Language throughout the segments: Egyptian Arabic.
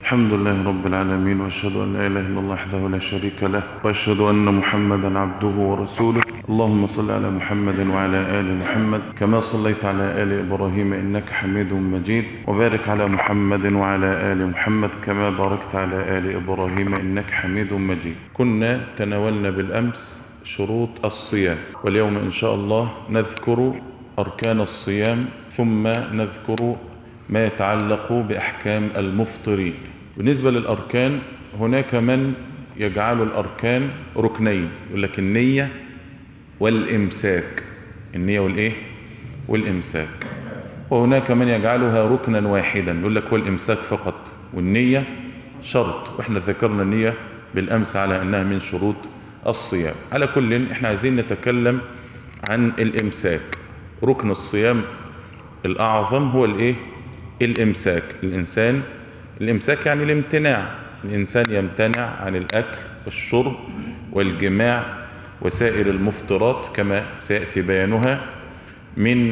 الحمد لله رب العالمين واشهد ان لا اله الا الله وحده لا شريك له واشهد ان محمدا عبده ورسوله اللهم صل على محمد وعلى ال محمد كما صليت على ال ابراهيم انك حميد مجيد وبارك على محمد وعلى ال محمد كما باركت على ال ابراهيم انك حميد مجيد كنا تناولنا بالامس شروط الصيام واليوم ان شاء الله نذكر اركان الصيام ثم نذكر ما يتعلق باحكام المفطرين بالنسبة للأركان هناك من يجعل الأركان ركنين يقول لك النية والإمساك النية والإيه والإمساك وهناك من يجعلها ركنا واحدا يقول لك والإمساك فقط والنية شرط وإحنا ذكرنا النية بالأمس على أنها من شروط الصيام على كل إحنا عايزين نتكلم عن الإمساك ركن الصيام الأعظم هو الإيه الإمساك الإنسان الإمساك يعني الامتناع الإنسان يمتنع عن الأكل والشرب والجماع وسائر المفطرات كما سيأتي بيانها من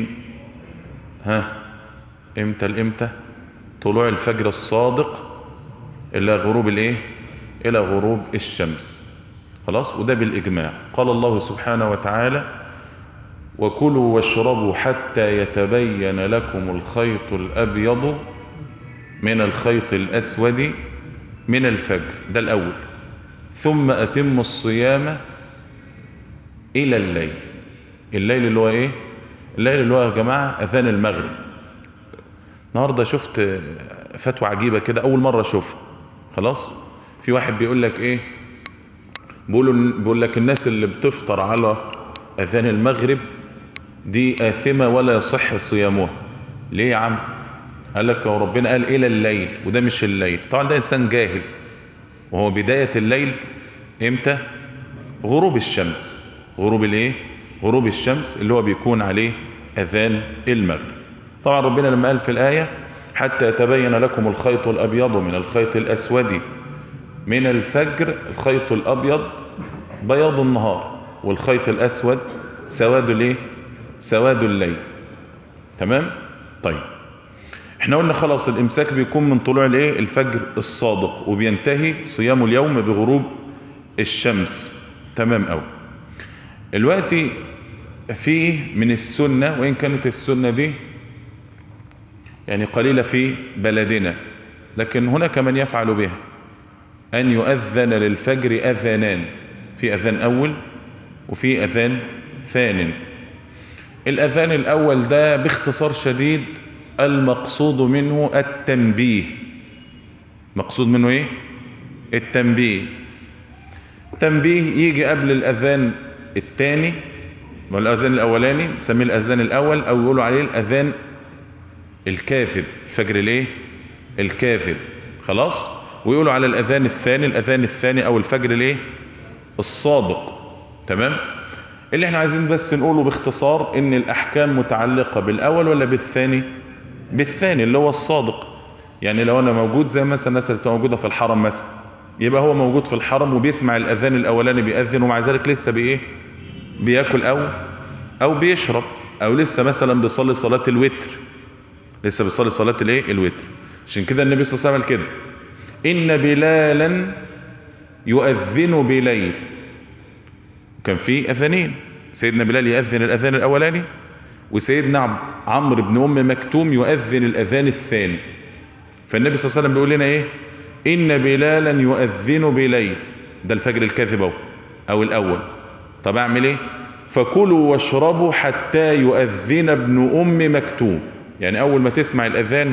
ها امتى الامتى طلوع الفجر الصادق إلى غروب الايه إلى غروب الشمس خلاص وده بالإجماع قال الله سبحانه وتعالى وكلوا واشربوا حتى يتبين لكم الخيط الأبيض من الخيط الأسود من الفجر ده الأول ثم أتم الصيام إلى الليل الليل اللي هو إيه الليل اللي هو يا جماعة أذان المغرب النهاردة شفت فتوى عجيبة كده أول مرة أشوفها خلاص في واحد بيقول لك إيه بيقولوا بيقول لك الناس اللي بتفطر على أذان المغرب دي آثمة ولا يصح صيامها ليه يا عم قال لك وربنا قال إلى الليل وده مش الليل طبعا ده إنسان جاهل وهو بداية الليل إمتى غروب الشمس غروب الإيه غروب الشمس اللي هو بيكون عليه أذان المغرب طبعا ربنا لما قال في الآية حتى يتبين لكم الخيط الأبيض من الخيط الأسود من الفجر الخيط الأبيض بياض النهار والخيط الأسود سواد الايه سواد الليل تمام طيب احنا قلنا خلاص الامساك بيكون من طلوع الايه الفجر الصادق وبينتهي صيام اليوم بغروب الشمس تمام قوي دلوقتي في من السنة وإن كانت السنة دي يعني قليلة في بلدنا لكن هناك من يفعل بها أن يؤذن للفجر أذانان في أذان أول وفي أذان ثان الأذان الأول ده باختصار شديد المقصود منه التنبيه مقصود منه ايه التنبيه تنبيه يجي قبل الأذان الثاني والأذان الأولاني نسميه الأذان الأول أو يقولوا عليه الأذان الكاذب الفجر الايه الكاذب خلاص ويقولوا على الأذان الثاني الأذان الثاني أو الفجر الايه الصادق تمام اللي احنا عايزين بس نقوله باختصار ان الأحكام متعلقة بالأول ولا بالثاني بالثاني اللي هو الصادق يعني لو أنا موجود زي مثلا الناس اللي بتبقى موجودة في الحرم مثلا يبقى هو موجود في الحرم وبيسمع الأذان الأولاني بيأذن ومع ذلك لسه بإيه بياكل أو أو بيشرب أو لسه مثلا بيصلي صلاة الوتر لسه بيصلي صلاة الايه الوتر عشان كده النبي صلى الله عليه وسلم كده إن بلالا يؤذن بليل كان في أذانين سيدنا بلال يأذن الأذان الأولاني وسيدنا عمرو بن أم مكتوم يؤذن الأذان الثاني فالنبي صلى الله عليه وسلم بيقول لنا إيه إن بلالا يؤذن بليل ده الفجر الكاذب أو, أو الأول طب أعمل إيه فكلوا واشربوا حتى يؤذن ابن أم مكتوم يعني أول ما تسمع الأذان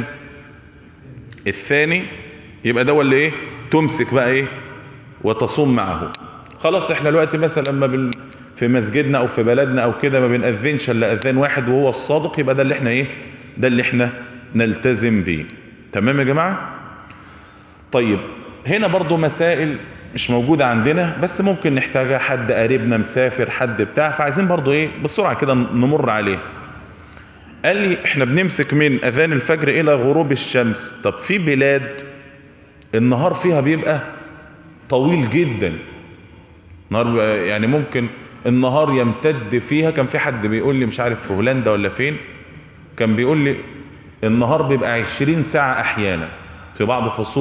الثاني يبقى ده اللي إيه تمسك بقى إيه وتصوم معه خلاص احنا دلوقتي مثلا لما بال... في مسجدنا او في بلدنا او كده ما بنأذنش الا اذان واحد وهو الصادق يبقى ده اللي احنا ايه ده اللي احنا نلتزم بيه تمام يا جماعة طيب هنا برضو مسائل مش موجودة عندنا بس ممكن نحتاجها حد قريبنا مسافر حد بتاع فعايزين برضو ايه بسرعة كده نمر عليه قال لي احنا بنمسك من اذان الفجر الى غروب الشمس طب في بلاد النهار فيها بيبقى طويل جدا نهار يعني ممكن النهار يمتد فيها كان في حد بيقول لي مش عارف في هولندا ولا فين كان بيقول لي النهار بيبقى 20 ساعة احيانا في بعض فصول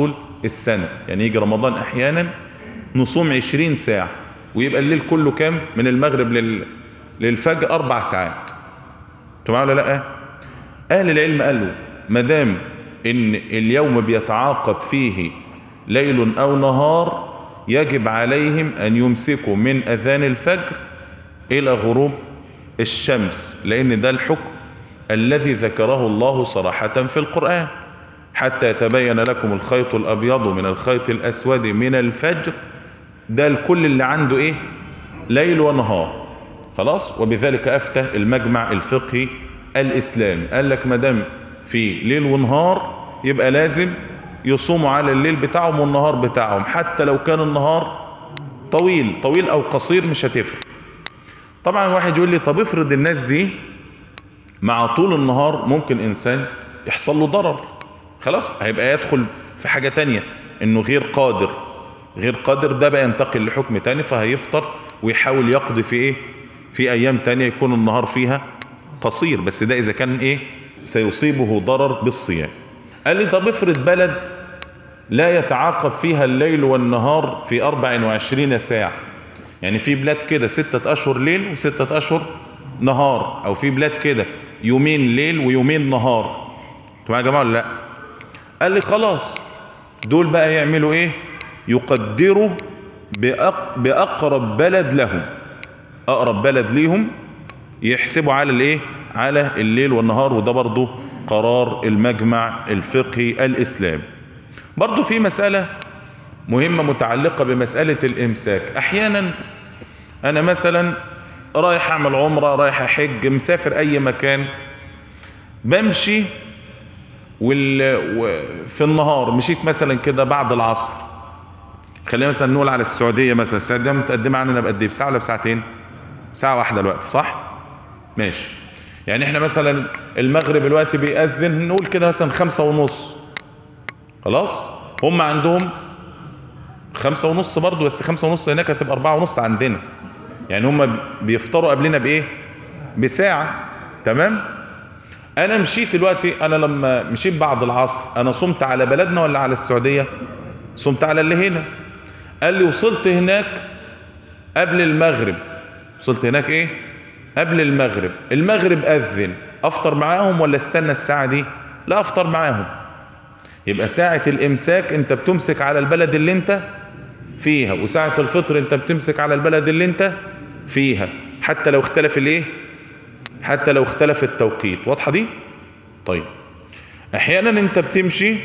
السنة يعني يجي رمضان احيانا نصوم عشرين ساعة ويبقى الليل كله كام من المغرب لل... للفجر اربع ساعات انتوا معايا ولا لا اهل العلم قالوا ما دام ان اليوم بيتعاقب فيه ليل او نهار يجب عليهم ان يمسكوا من اذان الفجر الى غروب الشمس لان ده الحكم الذي ذكره الله صراحة في القرآن حتى يتبين لكم الخيط الابيض من الخيط الاسود من الفجر ده الكل اللي عنده ايه ليل ونهار خلاص وبذلك افتى المجمع الفقهي الاسلامي قال لك ما دام في ليل ونهار يبقى لازم يصوموا على الليل بتاعهم والنهار بتاعهم حتى لو كان النهار طويل طويل او قصير مش هتفرق طبعا واحد يقول لي طب افرض الناس دي مع طول النهار ممكن انسان يحصل له ضرر خلاص هيبقى يدخل في حاجة تانية انه غير قادر غير قادر ده بقى ينتقل لحكم تاني فهيفطر ويحاول يقضي في ايه في ايام تانية يكون النهار فيها قصير بس ده اذا كان ايه سيصيبه ضرر بالصيام قال لي طب افرض بلد لا يتعاقب فيها الليل والنهار في 24 ساعة يعني في بلاد كده ستة اشهر ليل وستة اشهر نهار او في بلاد كده يومين ليل ويومين نهار انتوا يا جماعة ولا لا قال لي خلاص دول بقى يعملوا ايه يقدروا بأق... بأقرب بلد لهم أقرب بلد ليهم يحسبوا على الايه على الليل والنهار وده برضو قرار المجمع الفقهي الإسلامي برضو في مسألة مهمة متعلقة بمسألة الإمساك أحيانا أنا مثلا رايح أعمل عمرة رايح أحج مسافر أي مكان بمشي وال... في النهار مشيت مثلا كده بعد العصر خلينا مثلا نقول على السعودية مثلا السعودية متقدمة عننا بقد ايه بساعة ولا بساعتين ساعة واحدة الوقت صح ماشي يعني احنا مثلا المغرب الوقت بيأذن نقول كده مثلا خمسة ونص خلاص هم عندهم خمسة ونص برضو بس خمسة ونص هناك هتبقى أربعة ونص عندنا يعني هم بيفطروا قبلنا بإيه بساعة تمام أنا مشيت دلوقتي أنا لما مشيت بعد العصر أنا صمت على بلدنا ولا على السعودية صمت على اللي هنا قال لي وصلت هناك قبل المغرب وصلت هناك ايه قبل المغرب المغرب أذن أفطر معاهم ولا استنى الساعة دي لا أفطر معاهم يبقى ساعة الإمساك أنت بتمسك على البلد اللي أنت فيها وساعة الفطر أنت بتمسك على البلد اللي أنت فيها حتى لو اختلف الايه حتى لو اختلف التوقيت واضحة دي طيب احيانا انت بتمشي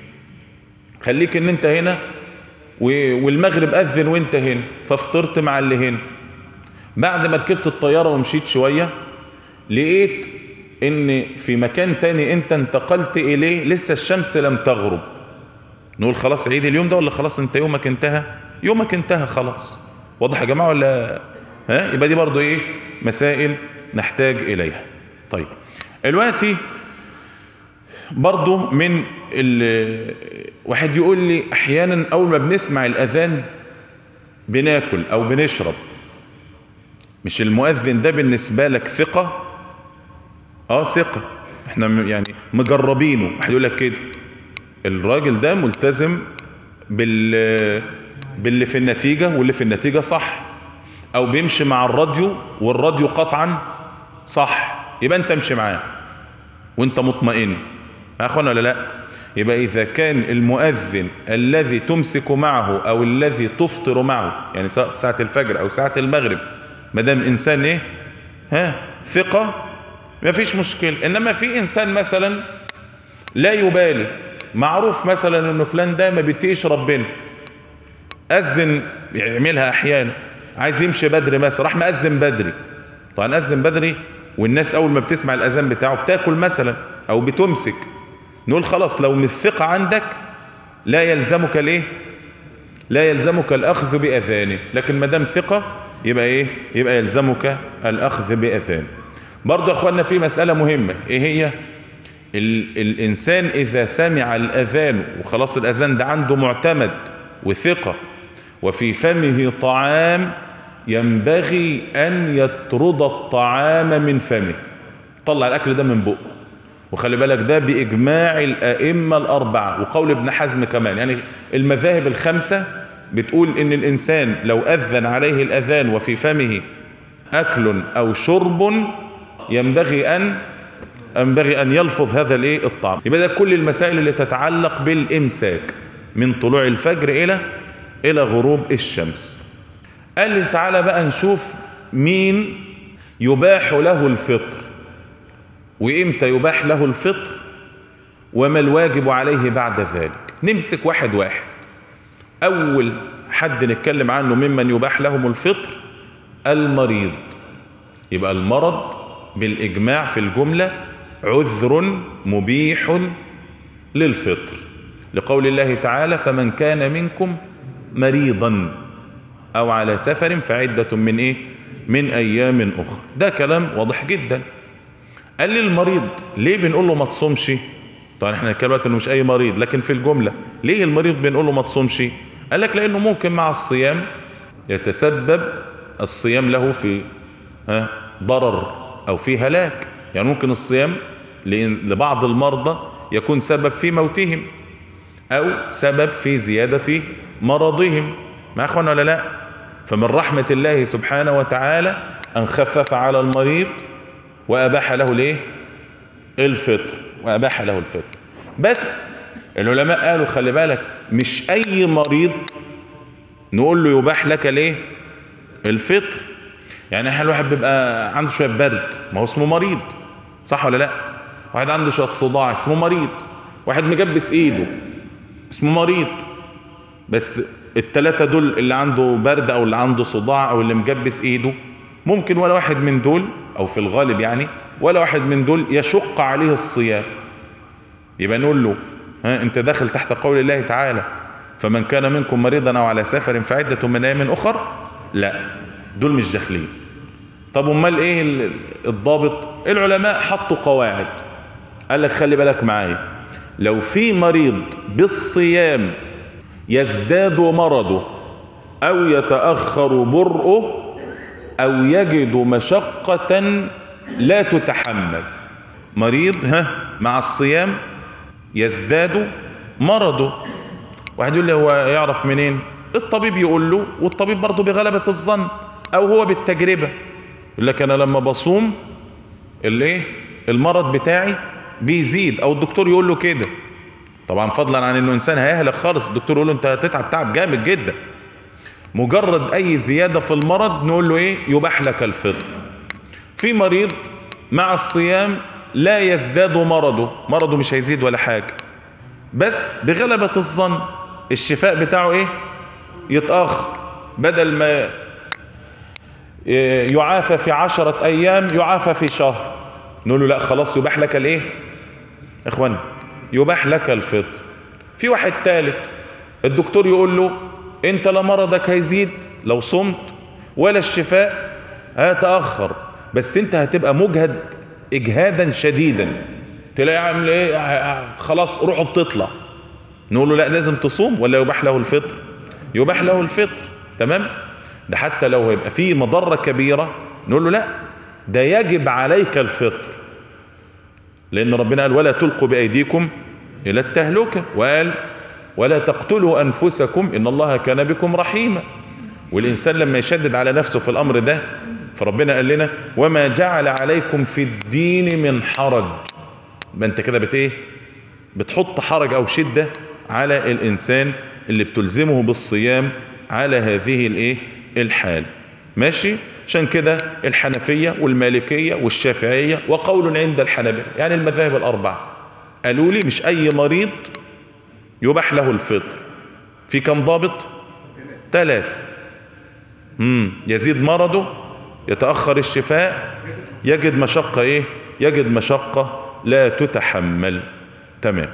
خليك ان انت هنا والمغرب اذن وانت هنا فافطرت مع اللي هنا بعد ما ركبت الطيارة ومشيت شوية لقيت ان في مكان تاني انت انتقلت اليه لسه الشمس لم تغرب نقول خلاص عيد اليوم ده ولا خلاص انت يومك انتهى يومك انتهى خلاص واضح يا جماعة ولا ها يبقى دي برضو ايه مسائل نحتاج اليها طيب دلوقتي برضو من واحد يقول لي احيانا اول ما بنسمع الاذان بناكل او بنشرب مش المؤذن ده بالنسبة لك ثقة اه ثقة احنا يعني مجربينه واحد يقول لك كده الراجل ده ملتزم بال باللي في النتيجة واللي في النتيجة صح او بيمشي مع الراديو والراديو قطعا صح يبقى انت امشي معاه وانت مطمئن يا اخوانا ولا لا يبقى اذا كان المؤذن الذي تمسك معه او الذي تفطر معه يعني سواء ساعة الفجر او ساعة المغرب ما دام انسان ايه ها ثقة ما فيش مشكلة انما في انسان مثلا لا يبالي معروف مثلا انه فلان ده ما بيتقيش ربنا اذن يعملها احيانا عايز يمشي بدري مثلا راح مأذن بدري طبعا أذن بدري والناس اول ما بتسمع الاذان بتاعه بتاكل مثلا او بتمسك نقول خلاص لو من الثقة عندك لا يلزمك الايه لا يلزمك الاخذ باذانه لكن ما دام ثقة يبقى ايه يبقى يلزمك الاخذ باذانه برضو يا اخوانا في مسألة مهمة ايه هي ال الانسان اذا سمع الاذان وخلاص الاذان ده عنده معتمد وثقة وفي فمه طعام ينبغي ان يطرد الطعام من فمه طلع الاكل ده من بقه وخلي بالك ده بإجماع الأئمة الأربعة وقول ابن حزم كمان يعني المذاهب الخمسة بتقول إن الإنسان لو أذن عليه الأذان وفي فمه أكل أو شرب ينبغي أن ينبغي أن يلفظ هذا الإيه الطعام يبقى ده كل المسائل اللي تتعلق بالإمساك من طلوع الفجر إلى إلى غروب الشمس قال لي تعالى بقى نشوف مين يباح له الفطر وإمتى يباح له الفطر وما الواجب عليه بعد ذلك نمسك واحد واحد أول حد نتكلم عنه ممن يباح لهم الفطر المريض يبقى المرض بالإجماع في الجملة عذر مبيح للفطر لقول الله تعالى فمن كان منكم مريضا أو على سفر فعدة من إيه من أيام أخرى ده كلام واضح جدا قال لي المريض ليه بنقول له ما تصومش طبعا احنا نتكلم دلوقتي انه مش اي مريض لكن في الجمله ليه المريض بنقول له ما تصومش قال لك لانه ممكن مع الصيام يتسبب الصيام له في ها ضرر او في هلاك يعني ممكن الصيام لبعض المرضى يكون سبب في موتهم او سبب في زياده مرضهم ما اخوانا ولا لا فمن رحمه الله سبحانه وتعالى ان خفف على المريض وأباح له الايه الفطر وأباح له الفطر بس العلماء قالوا خلي بالك مش أي مريض نقول له يباح لك ليه الفطر يعني احنا الواحد بيبقى عنده شوية برد ما هو اسمه مريض صح ولا لا واحد عنده شوية صداع اسمه مريض واحد مجبس ايده اسمه مريض بس التلاتة دول اللي عنده برد او اللي عنده صداع او اللي مجبس ايده ممكن ولا واحد من دول او في الغالب يعني ولا واحد من دول يشق عليه الصيام يبقى نقول له ها انت داخل تحت قول الله تعالى فمن كان منكم مريضا او على سفر فعدة من ايام اخر لا دول مش داخلين طب امال ايه الضابط العلماء حطوا قواعد قال لك خلي بالك معايا لو في مريض بالصيام يزداد مرضه او يتاخر برؤه أو يجد مشقة لا تتحمل مريض ها مع الصيام يزداد مرضه واحد يقول لي هو يعرف منين الطبيب يقول له والطبيب برضه بغلبة الظن أو هو بالتجربة يقول لك أنا لما بصوم الايه المرض بتاعي بيزيد أو الدكتور يقول له كده طبعا فضلا عن انه انسان هيهلك خالص الدكتور يقول له انت هتتعب تعب جامد جدا مجرد اي زيادة في المرض نقول له ايه يباح لك الفطر في مريض مع الصيام لا يزداد مرضه مرضه مش هيزيد ولا حاجة بس بغلبة الظن الشفاء بتاعه ايه يتأخر بدل ما يعافى في عشرة ايام يعافى في شهر نقول له لا خلاص يباح لك الايه اخوان يباح لك الفطر في واحد ثالث الدكتور يقول له انت لا مرضك هيزيد لو صمت ولا الشفاء هيتأخر بس انت هتبقى مجهد اجهادا شديدا تلاقي عامل ايه خلاص روحه بتطلع نقول له لا لازم تصوم ولا يباح له الفطر يباح له الفطر تمام ده حتى لو هيبقى فيه مضرة كبيرة نقول له لا ده يجب عليك الفطر لان ربنا قال ولا تلقوا بايديكم الى التهلكة وقال ولا تقتلوا أنفسكم إن الله كان بكم رحيما والإنسان لما يشدد على نفسه في الأمر ده فربنا قال لنا وما جعل عليكم في الدين من حرج ما انت كده بت ايه بتحط حرج او شدة على الانسان اللي بتلزمه بالصيام على هذه الايه الحال ماشي عشان كده الحنفية والمالكية والشافعية وقول عند الحنابلة يعني المذاهب الأربعة قالوا لي مش أي مريض يباح له الفطر في كم ضابط ثلاثة امم يزيد مرضه يتأخر الشفاء يجد مشقة ايه يجد مشقة لا تتحمل تمام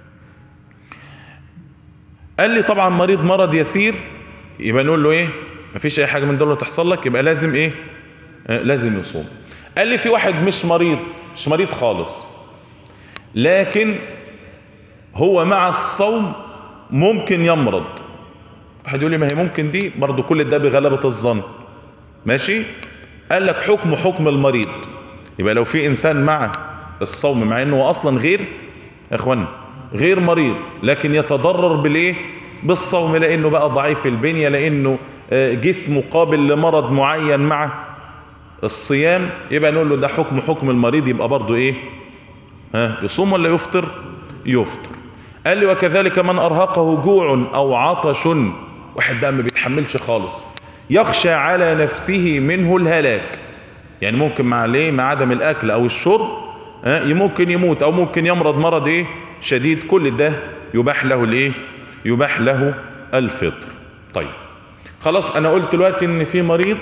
قال لي طبعا مريض مرض يسير يبقى نقول له ايه مفيش اي حاجة من دول تحصل لك يبقى لازم ايه آه لازم يصوم قال لي في واحد مش مريض مش مريض خالص لكن هو مع الصوم ممكن يمرض واحد يقول لي ما هي ممكن دي برضه كل ده بغلبة الظن ماشي قال لك حكم حكم المريض يبقى لو في انسان مع الصوم مع انه اصلا غير يا اخوانا غير مريض لكن يتضرر بالايه بالصوم لانه بقى ضعيف البنية لانه جسمه قابل لمرض معين مع الصيام يبقى نقول له ده حكم حكم المريض يبقى برضه ايه ها يصوم ولا يفطر يفطر قال لي وكذلك من ارهقه جوع او عطش واحد بقى ما بيتحملش خالص يخشى على نفسه منه الهلاك يعني ممكن مع ليه مع عدم الاكل او الشرب ها ممكن يموت او ممكن يمرض مرض ايه شديد كل ده يباح له الايه يباح له الفطر طيب خلاص انا قلت دلوقتي ان في مريض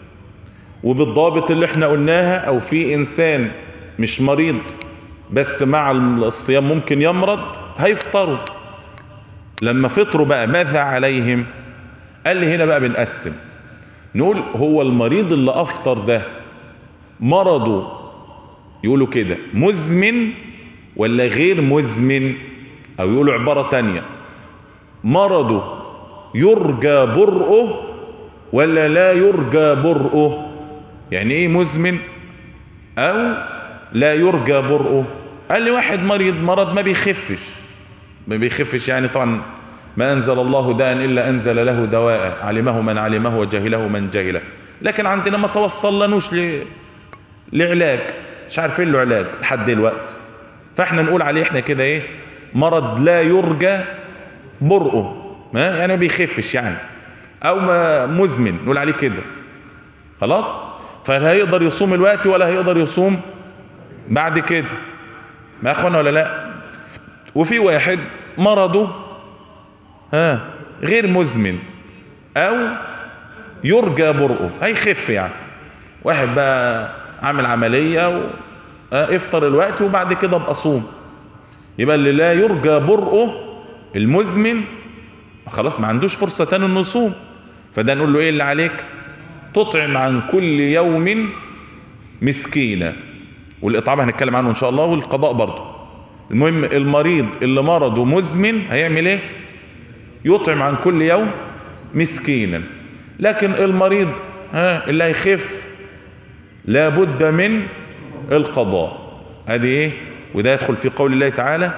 وبالضابط اللي احنا قلناها او في انسان مش مريض بس مع الصيام ممكن يمرض هيفطروا لما فطروا بقى ماذا عليهم قال لي هنا بقى بنقسم نقول هو المريض اللي افطر ده مرضه يقولوا كده مزمن ولا غير مزمن او يقولوا عبارة تانية مرضه يرجى برؤه ولا لا يرجى برؤه يعني ايه مزمن او لا يرجى برؤه قال لي واحد مريض مرض ما بيخفش ما بيخفش يعني طبعا ما انزل الله داء الا انزل له دواء علمه من علمه وجهله من جهله لكن عندنا ما توصلناش ل... لعلاج مش عارفين له علاج لحد دلوقتي فاحنا نقول عليه احنا كده ايه مرض لا يرجى برؤه ما يعني ما بيخفش يعني او ما مزمن نقول عليه كده خلاص فهل هيقدر يصوم الوقت ولا هيقدر يصوم بعد كده ما اخوانا ولا لا وفي واحد مرضه ها غير مزمن او يرجى برؤه هيخف يعني واحد بقى عامل عملية و... اه افطر الوقت وبعد كده ابقى صوم يبقى اللي لا يرجى برؤه المزمن خلاص ما عندوش فرصة تاني انه يصوم فده نقول له ايه اللي عليك تطعم عن كل يوم مسكينة والاطعام هنتكلم عنه ان شاء الله والقضاء برضه المهم المريض اللي مرضه مزمن هيعمل ايه يطعم عن كل يوم مسكينا لكن المريض ها اللي هيخف لابد من القضاء ادي ايه وده يدخل في قول الله تعالى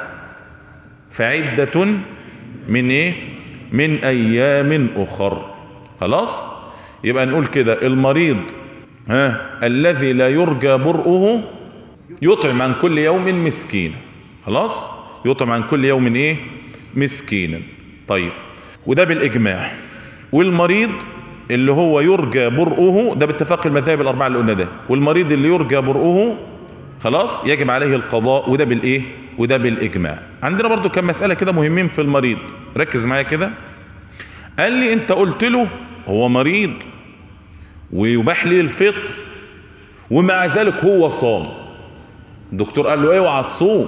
فعدة من ايه من ايام اخر خلاص يبقى نقول كده المريض ها الذي لا يرجى برؤه يطعم عن كل يوم مسكين خلاص يطعم عن كل يوم ايه مسكينا طيب وده بالاجماع والمريض اللي هو يرجى برؤه ده باتفاق المذاهب الاربعه اللي قلنا ده والمريض اللي يرجى برؤه خلاص يجب عليه القضاء وده بالايه وده بالاجماع عندنا برضو كم مساله كده مهمين في المريض ركز معايا كده قال لي انت قلت له هو مريض ويباح لي الفطر ومع ذلك هو صام الدكتور قال له اوعى تصوم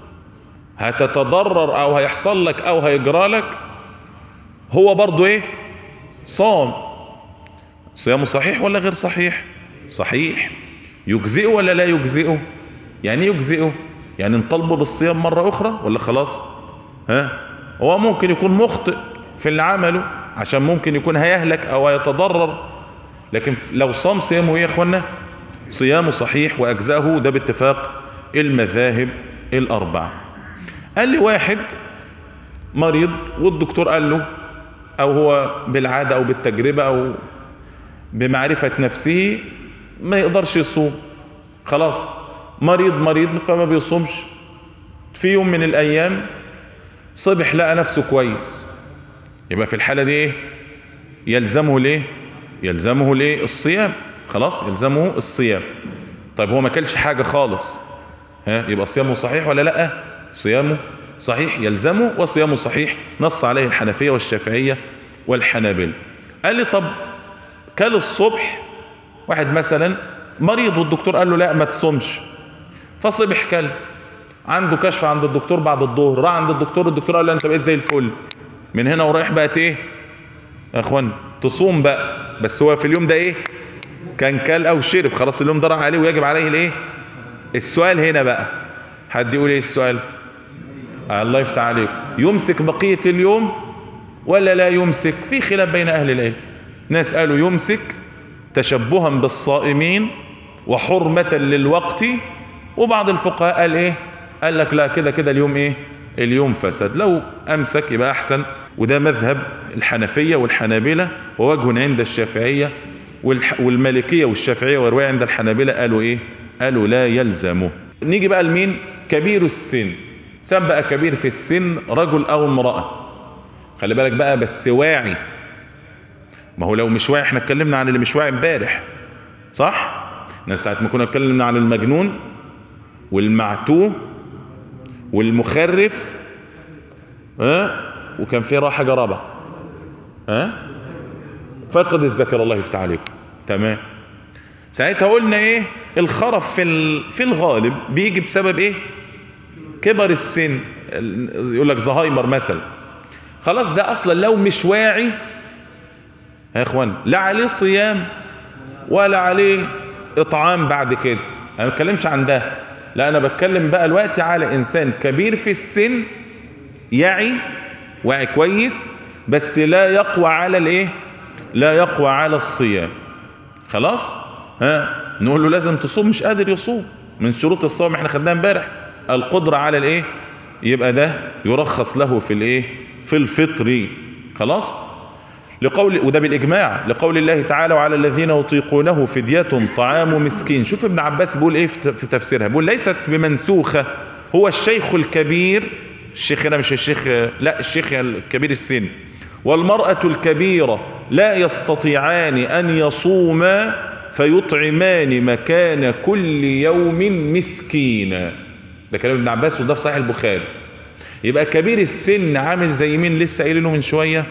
هتتضرر او هيحصل لك او هيجرى لك هو برضو ايه صام صيامه صحيح ولا غير صحيح صحيح يجزئه ولا لا يجزئه يعني يجزئه يعني نطالبه بالصيام مرة اخرى ولا خلاص ها هو ممكن يكون مخطئ في اللي عمله عشان ممكن يكون هيهلك او هيتضرر لكن لو صام صيامه ايه يا اخوانا صيامه صحيح واجزاه ده باتفاق المذاهب الاربعه قال لي واحد مريض والدكتور قال له او هو بالعادة او بالتجربة او بمعرفة نفسه ما يقدرش يصوم خلاص مريض مريض فما بيصومش في يوم من الايام صبح لقى نفسه كويس يبقى في الحالة دي ايه يلزمه ليه يلزمه ليه الصيام خلاص يلزمه الصيام طيب هو ما كلش حاجة خالص ها يبقى صيامه صحيح ولا لا صيامه صحيح يلزمه وصيامه صحيح نص عليه الحنفية والشافعية والحنابلة قال لي طب كل الصبح واحد مثلا مريض والدكتور قال له لا ما تصومش فصبح كل عنده كشف عند الدكتور بعد الظهر راح عند الدكتور الدكتور قال له انت بقيت زي الفل من هنا ورايح بقت ايه يا اخوان تصوم بقى بس هو في اليوم ده ايه كان كل او شرب خلاص اليوم ده راح عليه ويجب عليه الايه السؤال هنا بقى حد يقول ايه السؤال الله يفتح عليك يمسك بقية اليوم ولا لا يمسك في خلاف بين أهل العلم ناس قالوا يمسك تشبها بالصائمين وحرمة للوقت وبعض الفقهاء قال ايه قال لك لا كده كده اليوم ايه اليوم فسد لو امسك يبقى احسن وده مذهب الحنفية والحنابلة ووجه عند الشافعية والمالكية والشافعية ورواية عند الحنابلة قالوا ايه قالوا لا يلزمه نيجي بقى لمين كبير السن سم بقى كبير في السن رجل او امرأة خلي بالك بقى بس واعي ما هو لو مش واعي احنا اتكلمنا عن اللي مش واعي امبارح صح احنا ساعة ما كنا اتكلمنا عن المجنون والمعتوه والمخرف ها وكان في حاجة رابعة ها فقد الذكر الله يفتح عليكم تمام ساعتها قلنا ايه الخرف في في الغالب بيجي بسبب ايه كبر السن يقول لك زهايمر مثلا خلاص ده اصلا لو مش واعي يا اخوان لا عليه صيام ولا عليه اطعام بعد كده انا ما بتكلمش عن ده لا انا بتكلم بقى دلوقتي على انسان كبير في السن يعي واعي كويس بس لا يقوى على الايه لا يقوى على الصيام خلاص ها نقول له لازم تصوم مش قادر يصوم من شروط الصوم احنا خدناها امبارح القدرة على الايه يبقى ده يرخص له في الايه في الفطر خلاص لقول وده بالإجماع لقول الله تعالى وعلى الذين يطيقونه فدية طعام مسكين شوف ابن عباس بيقول ايه في تفسيرها بيقول ليست بمنسوخة هو الشيخ الكبير الشيخ هنا مش الشيخ لا الشيخ الكبير السن والمرأة الكبيرة لا يستطيعان أن يصوما فيطعمان مكان كل يوم مسكينا ده كلام ابن عباس وده في صحيح البخاري يبقى كبير السن عامل زي مين لسه قايلينه من شويه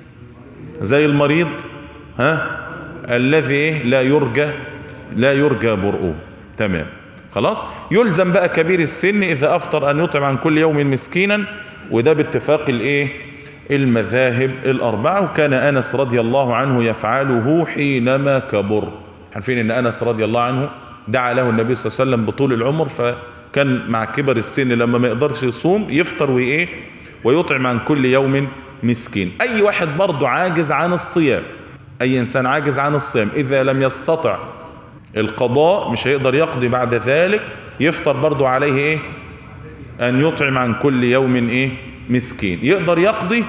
زي المريض ها الذي إيه؟ لا يرجى لا يرجى برؤه تمام خلاص يلزم بقى كبير السن إذا أفطر أن يطعم عن كل يوم مسكينا وده باتفاق الإيه المذاهب الأربعة وكان أنس رضي الله عنه يفعله حينما كبر عارفين أن أنس رضي الله عنه دعا له النبي صلى الله عليه وسلم بطول العمر فكان مع كبر السن لما ما يقدرش يصوم يفطر وإيه ويطعم عن كل يوم مسكين أي واحد برضه عاجز عن الصيام أي إنسان عاجز عن الصيام إذا لم يستطع القضاء مش هيقدر يقضي بعد ذلك يفطر برضه عليه إيه أن يطعم عن كل يوم إيه مسكين يقدر يقضي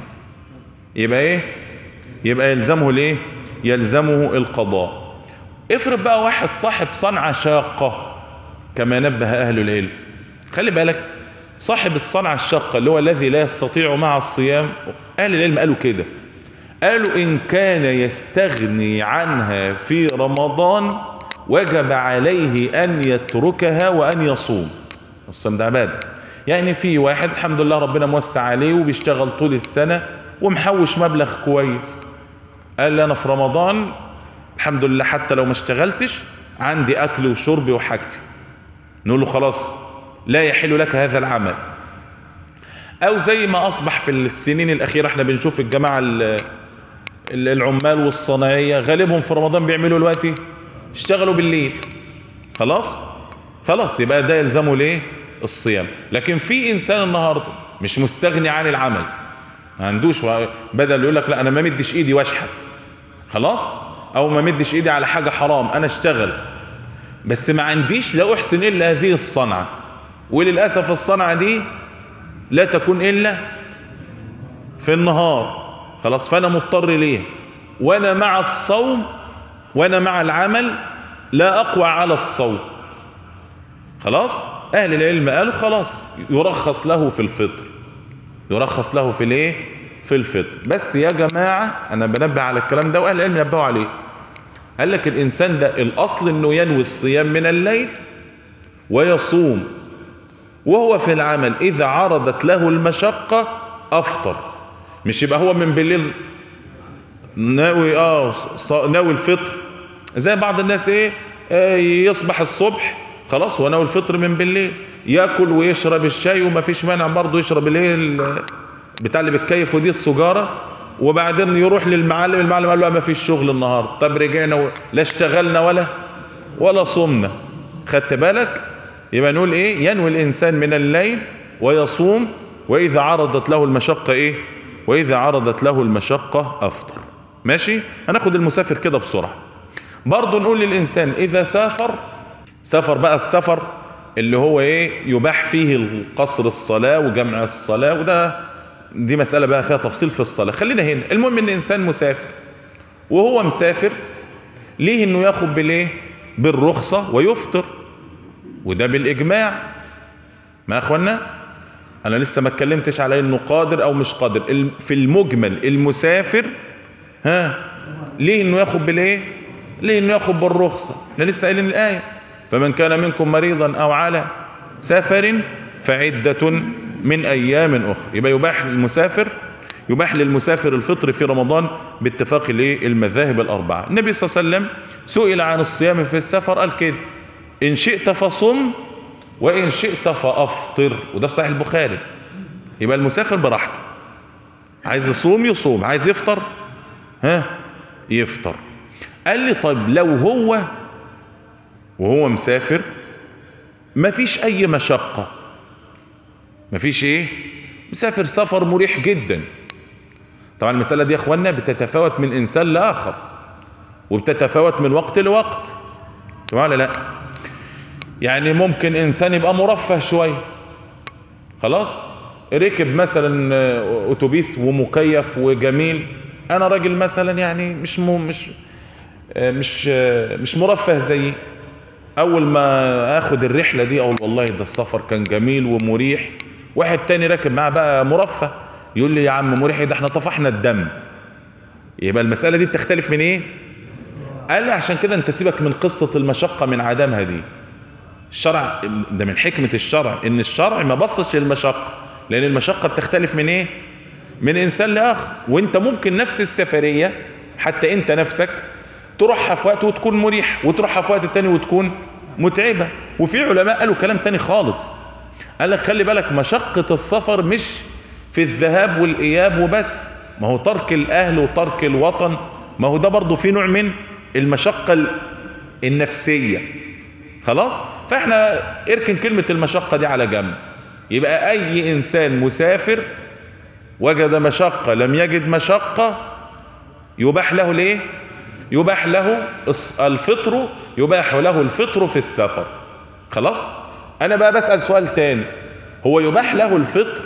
يبقى إيه يبقى يلزمه الإيه يلزمه القضاء افرض بقى واحد صاحب صنعة شاقة كما نبه أهل العلم خلي بالك صاحب الصنعة الشاقة اللي هو الذي لا يستطيع مع الصيام أهل العلم قالوا كده قالوا إن كان يستغني عنها في رمضان وجب عليه أن يتركها وأن يصوم الصيام ده عبادة يعني في واحد الحمد لله ربنا موسع عليه وبيشتغل طول السنة ومحوش مبلغ كويس قال لي أنا في رمضان الحمد لله حتى لو ما اشتغلتش عندي أكل وشرب وحاجتي نقول له خلاص لا يحل لك هذا العمل او زي ما اصبح في السنين الاخيرة احنا بنشوف الجماعة العمال والصناعية غالبهم في رمضان بيعملوا الوقت اشتغلوا بالليل خلاص خلاص يبقى ده يلزمه ليه الصيام لكن في انسان النهاردة مش مستغني عن العمل ما عندوش بدل يقول لك لا انا ما مدش ايدي واشحت خلاص او ما مدش ايدي على حاجة حرام انا اشتغل بس ما عنديش لا احسن الا هذه الصنعة وللأسف الصنعة دي لا تكون إلا في النهار خلاص فأنا مضطر ليه وأنا مع الصوم وأنا مع العمل لا أقوى على الصوم خلاص أهل العلم قالوا خلاص يرخص له في الفطر يرخص له في الايه في الفطر بس يا جماعة أنا بنبه على الكلام ده وأهل العلم نبهوا عليه قال لك الإنسان ده الأصل أنه ينوي الصيام من الليل ويصوم وهو في العمل إذا عرضت له المشقة أفطر مش يبقى هو من بالليل ناوي آه ناوي الفطر زي بعض الناس إيه آه يصبح الصبح خلاص هو ناوي الفطر من بالليل ياكل ويشرب الشاي وما فيش مانع برضه يشرب الايه بتاع اللي بتكيف ودي السجاره وبعدين يروح للمعلم المعلم قال له ما فيش شغل النهارده طب رجعنا لا اشتغلنا ولا ولا صمنا خدت بالك يبقى نقول ايه ينوي الانسان من الليل ويصوم واذا عرضت له المشقة ايه واذا عرضت له المشقة افطر ماشي هناخد المسافر كده بسرعة برضو نقول للانسان اذا سافر سافر بقى السفر اللي هو ايه يباح فيه القصر الصلاة وجمع الصلاة وده دي مسألة بقى فيها تفصيل في الصلاة خلينا هنا المهم ان انسان مسافر وهو مسافر ليه انه ياخد بالايه بالرخصة ويفطر وده بالاجماع ما يا اخوانا انا لسه ما اتكلمتش على انه قادر او مش قادر في المجمل المسافر ها ليه انه ياخد بالايه ليه انه ياخد بالرخصة احنا لسه قايلين الايه فمن كان منكم مريضا او على سفر فعدة من ايام اخرى يبقى يباح للمسافر يباح للمسافر الفطر في رمضان باتفاق المذاهب الاربعة النبي صلى الله عليه وسلم سئل عن الصيام في السفر قال كده ان شئت فصم وان شئت فافطر وده في صحيح البخاري يبقى المسافر براحته عايز يصوم يصوم عايز يفطر ها يفطر قال لي طيب لو هو وهو مسافر مفيش اي مشقة مفيش ايه مسافر سفر مريح جدا طبعا المسألة دي يا اخوانا بتتفاوت من انسان لاخر وبتتفاوت من وقت لوقت تمام لا يعني ممكن انسان يبقى مرفه شوية خلاص ركب مثلا اتوبيس ومكيف وجميل انا راجل مثلا يعني مش مو مش مش مش مرفه زيي اول ما اخد الرحله دي اقول والله ده السفر كان جميل ومريح واحد تاني راكب معاه بقى مرفه يقول لي يا عم مريح ده احنا طفحنا الدم يبقى المساله دي بتختلف من ايه قال لي عشان كده انت سيبك من قصه المشقه من عدمها دي الشرع ده من حكمه الشرع ان الشرع ما بصش للمشقه لان المشقه بتختلف من ايه من انسان لاخر وانت ممكن نفس السفريه حتى انت نفسك تروحها في وقت وتكون مريح وتروحها في وقت تاني وتكون متعبة وفي علماء قالوا كلام تاني خالص قال لك خلي بالك مشقة السفر مش في الذهاب والإياب وبس ما هو ترك الأهل وترك الوطن ما هو ده برضه في نوع من المشقة النفسية خلاص فاحنا اركن كلمة المشقة دي على جنب يبقى أي إنسان مسافر وجد مشقة لم يجد مشقة يباح له ليه يباح له الفطر يباح له الفطر في السفر خلاص انا بقى بسأل سؤال تاني هو يباح له الفطر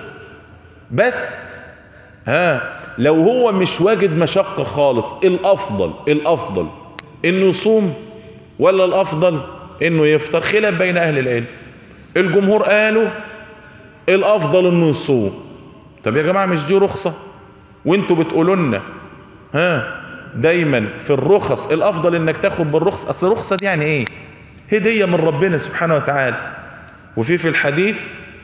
بس ها لو هو مش واجد مشقة خالص الافضل الافضل انه يصوم ولا الافضل انه يفطر خلاف بين اهل العلم الجمهور قالوا الافضل انه يصوم طب يا جماعة مش دي رخصة وانتوا بتقولوا لنا ها دايما في الرخص الافضل انك تاخد بالرخص اصل الرخصة دي يعني ايه هدية من ربنا سبحانه وتعالى وفي في الحديث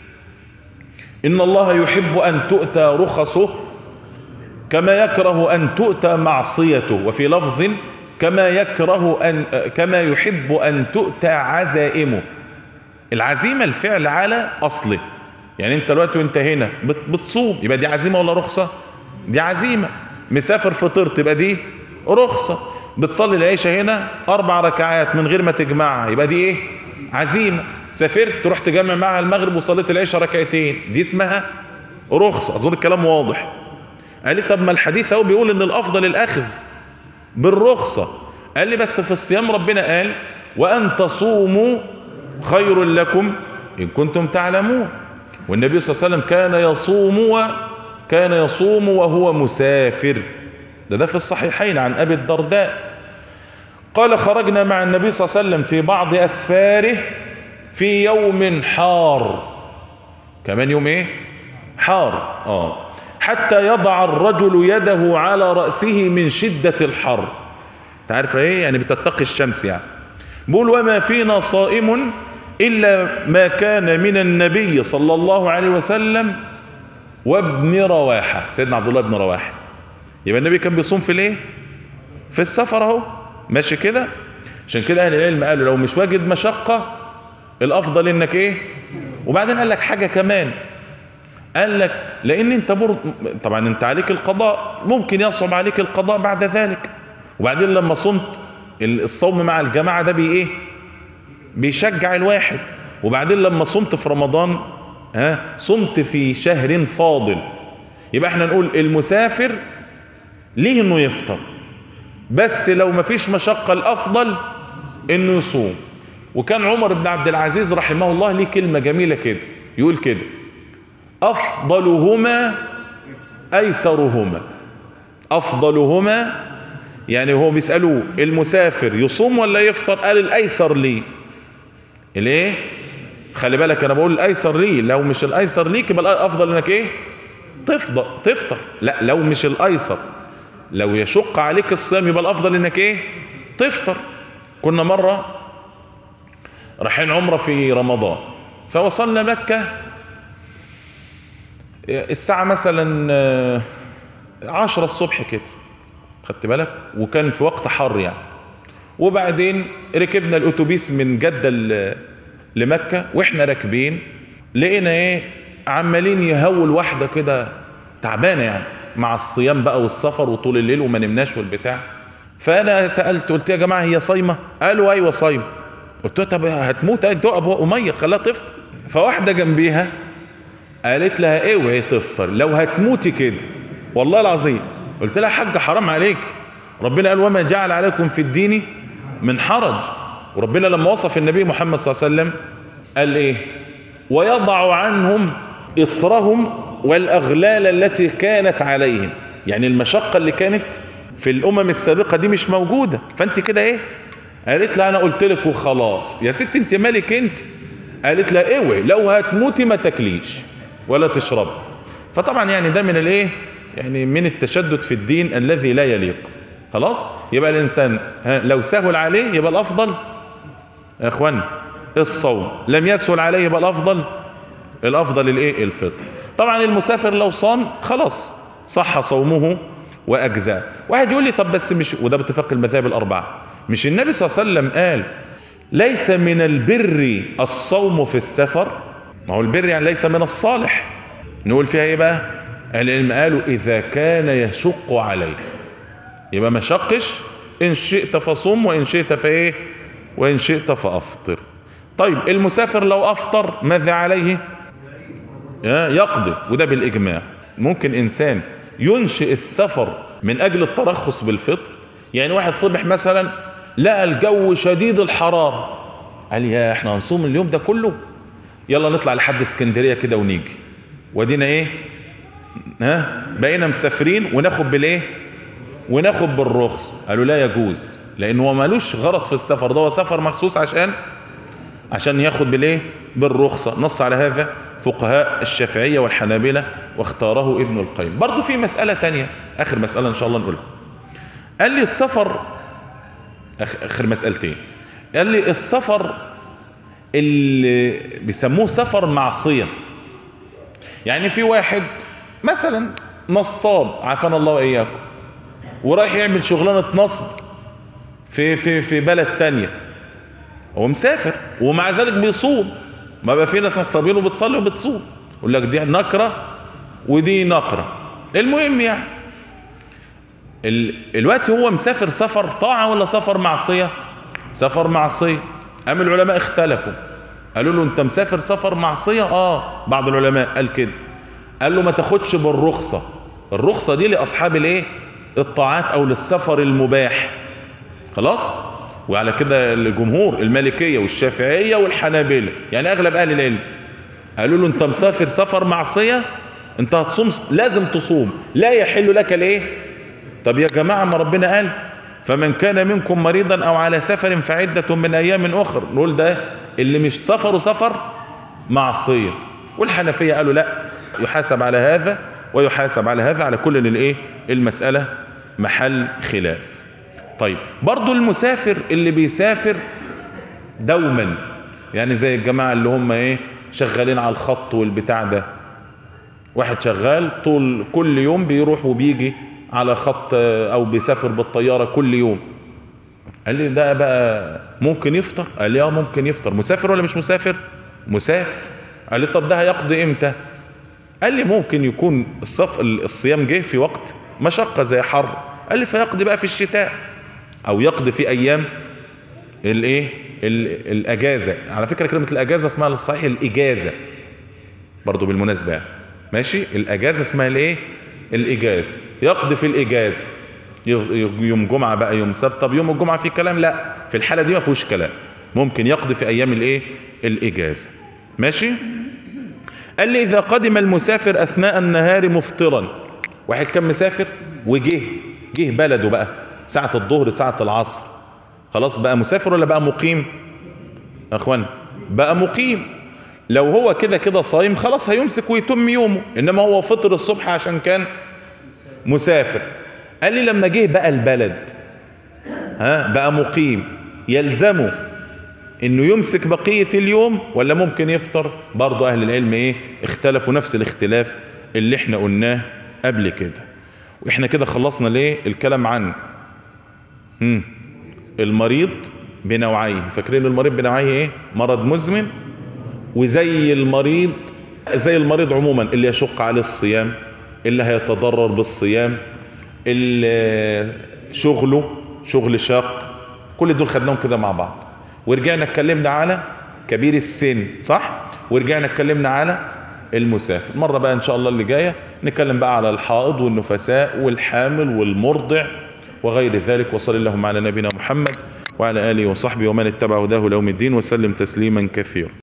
ان الله يحب ان تؤتى رخصه كما يكره ان تؤتى معصيته وفي لفظ كما يكره ان كما يحب ان تؤتى عزائمه العزيمة الفعل على اصله يعني انت دلوقتي وانت هنا بتصوم يبقى دي عزيمة ولا رخصة دي عزيمة مسافر فطرت يبقى دي رخصة بتصلي العيشة هنا أربع ركعات من غير ما تجمعها يبقى دي إيه عزيمة سافرت تروح تجمع معها المغرب وصليت العيشة ركعتين دي اسمها رخصة أظن الكلام واضح قال لي طب ما الحديث اهو بيقول إن الأفضل الأخذ بالرخصة قال لي بس في الصيام ربنا قال وأن تصوموا خير لكم إن كنتم تعلمون والنبي صلى الله عليه وسلم كان يصوم وكان يصوم وهو مسافر ده ده في الصحيحين عن أبي الدرداء قال خرجنا مع النبي صلى الله عليه وسلم في بعض أسفاره في يوم حار كمان يوم ايه حار اه حتى يضع الرجل يده على رأسه من شدة الحر تعرف ايه يعني بتتقي الشمس يعني بقول وما فينا صائم إلا ما كان من النبي صلى الله عليه وسلم وابن رواحة سيدنا عبد الله بن رواحة يبقى النبي كان بيصوم في الايه في السفر اهو ماشي كده عشان كده اهل العلم قالوا لو مش واجد مشقة الافضل انك ايه وبعدين قال لك حاجة كمان قال لك لان انت بر... طبعا انت عليك القضاء ممكن يصعب عليك القضاء بعد ذلك وبعدين لما صمت الصوم مع الجماعة ده بي ايه بيشجع الواحد وبعدين لما صمت في رمضان ها صمت في شهر فاضل يبقى احنا نقول المسافر ليه انه يفطر بس لو ما فيش مشقة الافضل انه يصوم وكان عمر بن عبد العزيز رحمه الله ليه كلمة جميلة كده يقول كده أفضلهما أيسرهما أفضلهما يعني هو بيسألوه المسافر يصوم ولا يفطر قال الأيسر ليه الايه خلي بالك انا بقول الايسر ليه لو مش الايسر ليك يبقى الافضل انك ايه تفضل تفطر لا لو مش الايسر لو يشق عليك الصيام يبقى الافضل انك ايه تفطر كنا مرة رايحين عمرة في رمضان فوصلنا مكة الساعة مثلا عشرة الصبح كده خدت بالك وكان في وقت حر يعني وبعدين ركبنا الاتوبيس من جدة لمكة واحنا راكبين لقينا ايه عمالين يهول واحدة كده تعبانة يعني مع الصيام بقى والسفر وطول الليل وما نمناش والبتاع فانا سألت قلت يا جماعة هي صايمة قالوا ايوه صايمة قلت له طب هتموت تقب امية خلاها تفطر فواحدة جنبيها قالت لها اوعي تفطر لو هتموتي كده والله العظيم قلت لها حاجة حرام عليك ربنا قال وما جعل عليكم في الدين من حرج وربنا لما وصف النبي محمد صلى الله عليه وسلم قال ايه ويضع عنهم إصرهم والأغلال التي كانت عليهم يعني المشقة اللي كانت في الأمم السابقة دي مش موجودة فأنت كده ايه قالت لها أنا قلت لك وخلاص يا ست أنت مالك أنت قالت لها اوعي لو هتموتي ما تاكليش ولا تشربي فطبعا يعني ده من الايه يعني من التشدد في الدين الذي لا يليق خلاص يبقى الإنسان لو سهل عليه يبقى الأفضل يا اخوان الصوم لم يسهل عليه يبقى الافضل الافضل الايه الفطر طبعا المسافر لو صام خلاص صح صومه واجزاء واحد يقول لي طب بس مش وده باتفاق المذاهب الاربعه مش النبي صلى الله عليه وسلم قال ليس من البر الصوم في السفر ما هو البر يعني ليس من الصالح نقول فيها ايه بقى العلم قالوا اذا كان يشق عليه يبقى ما شقش ان شئت فصوم وان شئت فايه وإن شئت فأفطر طيب المسافر لو أفطر ماذا عليه يقضي وده بالإجماع ممكن إنسان ينشئ السفر من أجل الترخص بالفطر يعني واحد صبح مثلا لقى الجو شديد الحرارة قال يا احنا هنصوم اليوم ده كله يلا نطلع لحد اسكندرية كده ونيجي ودينا ايه ها بقينا مسافرين وناخد بالايه وناخد بالرخص قالوا لا يجوز لانه هو مالوش غرض في السفر ده هو سفر مخصوص عشان عشان ياخد بالايه بالرخصة نص على هذا فقهاء الشافعية والحنابلة واختاره ابن القيم برضو في مسألة تانية اخر مسألة ان شاء الله نقولها قال لي السفر اخر مسألتين قال لي السفر اللي بيسموه سفر معصية يعني في واحد مثلا نصاب عافانا الله واياكم ورايح يعمل شغلانة نصب في في في بلد تانية هو مسافر ومع ذلك بيصوم ما بقى في ناس نصابين وبتصلي وبتصوم يقول لك دي نقرة ودي نقرة المهم يعني ال... الوقت هو مسافر سفر طاعة ولا سفر معصية سفر معصية أم العلماء اختلفوا قالوا له انت مسافر سفر معصية اه بعض العلماء قال كده قال له ما تاخدش بالرخصة الرخصة دي لأصحاب الايه الطاعات او للسفر المباح خلاص وعلى كده الجمهور المالكية والشافعية والحنابلة يعني اغلب اهل العلم قالوا له انت مسافر سفر معصية انت هتصوم لازم تصوم لا يحل لك الايه طب يا جماعة ما ربنا قال فمن كان منكم مريضا او على سفر فعدة من ايام اخر نقول ده اللي مش سفر سفر معصية والحنفية قالوا لا يحاسب على هذا ويحاسب على هذا على كل الايه المسألة محل خلاف طيب برضو المسافر اللي بيسافر دوما يعني زي الجماعة اللي هم ايه شغالين على الخط والبتاع ده واحد شغال طول كل يوم بيروح وبيجي على خط او بيسافر بالطيارة كل يوم قال لي ده بقى ممكن يفطر قال لي اه ممكن يفطر مسافر ولا مش مسافر مسافر قال لي طب ده هيقضي امتى قال لي ممكن يكون الصف الصيام جه في وقت مشقة زي حر قال لي فيقضي بقى في الشتاء او يقضي في ايام الايه الاجازة على فكرة كلمة الاجازة اسمها الصحيح الاجازة برضو بالمناسبة ماشي الاجازة اسمها الايه الاجازة يقضي في الاجازة يوم جمعة بقى يوم سبت طب يوم الجمعة في كلام لا في الحالة دي ما فيهوش كلام ممكن يقضي في ايام الايه الاجازه ماشي قال لي اذا قدم المسافر اثناء النهار مفطرا واحد كان مسافر وجه جه بلده بقى ساعة الظهر ساعة العصر خلاص بقى مسافر ولا بقى مقيم يا اخوان بقى مقيم لو هو كده كده صايم خلاص هيمسك ويتم يومه انما هو فطر الصبح عشان كان مسافر قال لي لما جه بقى البلد ها بقى مقيم يلزمه انه يمسك بقية اليوم ولا ممكن يفطر برضو اهل العلم ايه اختلفوا نفس الاختلاف اللي احنا قلناه قبل كده واحنا كده خلصنا ليه الكلام عن مم. المريض بنوعيه فاكرين المريض بنوعيه ايه مرض مزمن وزي المريض زي المريض عموما اللي يشق عليه الصيام اللي هيتضرر بالصيام اللي شغله شغل شاق كل دول خدناهم كده مع بعض ورجعنا اتكلمنا على كبير السن صح ورجعنا اتكلمنا على المسافر مرة بقى ان شاء الله اللي جاية نتكلم بقى على الحائض والنفساء والحامل والمرضع وغير ذلك وصل اللهم على نبينا محمد وعلى آله وصحبه ومن اتبع هداه ليوم الدين وسلم تسليما كثيرا